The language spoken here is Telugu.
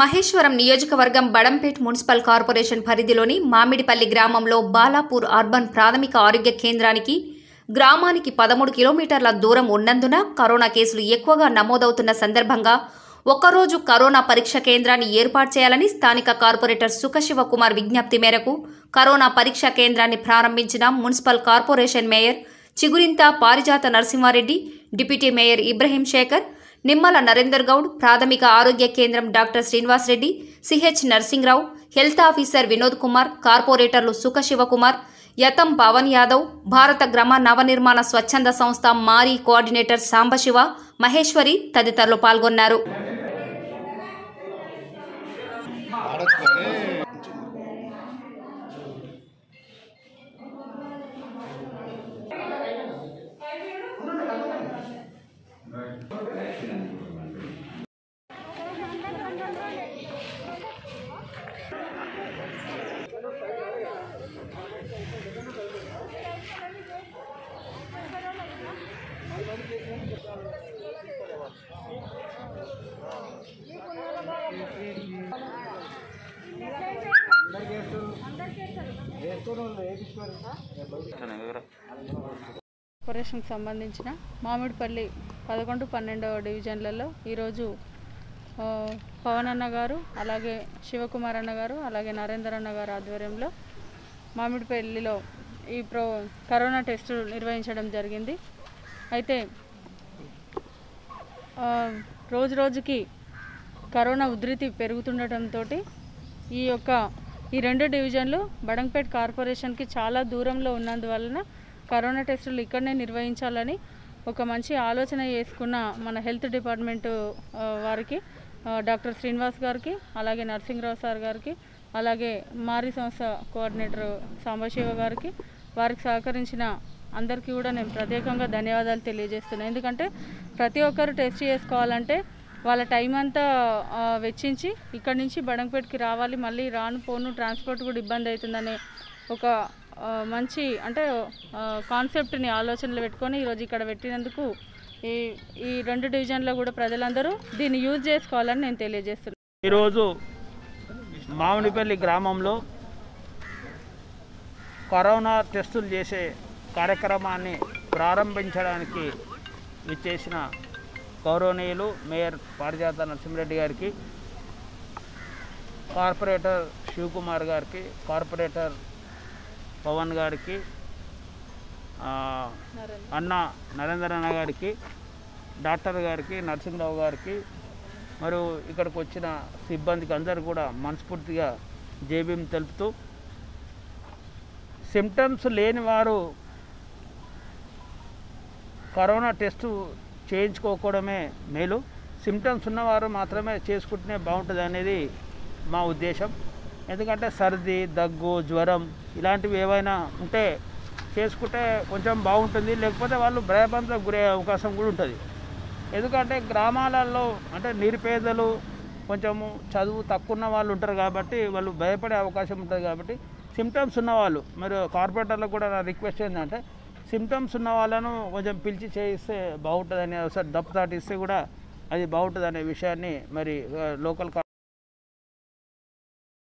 మహేశ్వరం నియోజకవర్గం బడంపేట్ మున్సిపల్ కార్పొరేషన్ పరిధిలోని మామిడిపల్లి గ్రామంలో బాలాపూర్ అర్బన్ ప్రాథమిక ఆరోగ్య కేంద్రానికి గ్రామానికి పదమూడు కిలోమీటర్ల దూరం ఉన్నందున కరోనా కేసులు ఎక్కువగా నమోదవుతున్న సందర్భంగా ఒక్కరోజు కరోనా పరీక్ష కేంద్రాన్ని ఏర్పాటు చేయాలని స్థానిక కార్పొరేటర్ సుఖశివకుమార్ విజ్ఞప్తి మేరకు కరోనా పరీక్ష కేంద్రాన్ని ప్రారంభించిన municipal corporation mayor Chigurintha Parijatha Narasimha Reddy deputy mayor Ibrahim Shekhar Nimmala Narender Goud ప్రాథమిక ఆరోగ్య కేంద్రం doctor Srinivas Reddy CH Narsing Rao health officer Vinod Kumar కార్పొరేటర్లు సుఖ శివకుమార్ యతం పవన్ యాదవ్ భారత గ్రామ నవనిర్మాణ స్వచ్ఛంద సంస్థ మారీ కోఆర్డినేటర్ సాంబశివ మహేశ్వరి తదితరులు పాల్గొన్నారు కార్పొరేషన్కి సంబంధించిన మామిడిపల్లి పదకొండు పన్నెండవ డివిజన్లలో ఈరోజు ఆ, పవన్ అన్న గారు అలాగే శివకుమార్ అన్న గారు అలాగే నరేందర్ అన్న గారు ఆధ్వర్యంలో మామిడిపల్లిలో ఈ ప్రో కరోనా టెస్టు నిర్వహించడం జరిగింది అయితే ఆ, రోజు రోజుకి కరోనా ఉధృతి పెరుగుతుండటంతో ఈ యొక్క ఈ రెండు డివిజన్లు బడంపేట్ కార్పొరేషన్కి చాలా దూరంలో ఉన్నందువలన కరోనా టెస్టులు ఇక్కడనే నిర్వహించాలని ఒక మంచి ఆలోచన చేసుకున్న మన హెల్త్ డిపార్ట్మెంట్ ఆ, వారికి ఆ, డాక్టర్ శ్రీనివాస్ గారికి అలాగే నరసింహరావు సార్ గారికి అలాగే మారి సంస్థ కోఆర్డినేటర్ సాంబశివ గారికి వారికి సహకరించిన అందరికీ కూడా నేను ప్రత్యేకంగా ధన్యవాదాలు తెలియజేస్తున్నాను ఎందుకంటే ప్రతి ఒక్కరు టెస్ట్ చేసుకోవాలంటే వాళ్ళ టైం అంతా ఆ, వెచ్చించి ఇక్కడి నుంచి బడంపేటకి రావాలి మళ్ళీ రాను పోను ట్రాన్స్పోర్ట్ కూడా ఇబ్బంది అవుతుందనే ఒక ఆ, మంచి అంటే కాన్సెప్ట్ని ఆలోచనలు పెట్టుకొని ఈరోజు ఇక్కడ పెట్టినందుకు ఈ ఈ రెండు డివిజన్లో కూడా ప్రజలందరూ దీన్ని యూజ్ చేసుకోవాలని నేను తెలియజేస్తున్నాను ఈరోజు మామిడిపల్లి గ్రామంలో కరోనా టెస్టులు చేసే కార్యక్రమాన్ని ప్రారంభించడానికి విచ్చేసిన గౌరవనీయులు మేయర్ పారిజాత నరసింహారెడ్డి గారికి కార్పొరేటర్ శివకుమార్ గారికి కార్పొరేటర్ పవన్ గారికి ఆ, అన్న నరేంద్ర అన్న గారికి డాక్టర్ గారికి నరసింహరావు గారికి మరియు ఇక్కడికి వచ్చిన సిబ్బందికి అందరూ కూడా మనస్ఫూర్తిగా జేబీఎం తెలుపుతూ సిమ్టమ్స్ లేని వారు కరోనా టెస్టు చేయించుకోకపోవడమే మేలు సిమ్టమ్స్ ఉన్నవారు మాత్రమే చేసుకుంటేనే బాగుంటుంది అనేది మా ఉద్దేశం ఎందుకంటే సర్ది దగ్గు జ్వరం ఇలాంటివి ఏవైనా ఉంటే చేసుకుంటే కొంచెం బాగుంటుంది లేకపోతే వాళ్ళు భయభ్రాంతకు గురయ్యే అవకాశం కూడా ఉంటుంది ఎందుకంటే గ్రామాలలో అంటే నిరుపేదలు కొంచెము చదువు తక్కువ ఉన్న వాళ్ళు ఉంటారు కాబట్టి వాళ్ళు భయపడే అవకాశం ఉంటుంది కాబట్టి సిమ్టమ్స్ ఉన్నవాళ్ళు మరి కార్పొరేటర్లకు కూడా నా రిక్వెస్ట్ ఏంటంటే సిమ్టమ్స్ ఉన్న వాళ్ళను కొంచెం పిలిచి చేయిస్తే బాగుంటుందని ఒకసారి దప్పు తాటిస్తే కూడా అది బాగుంటుంది అనే విషయాన్ని మరి ఆ, లోకల్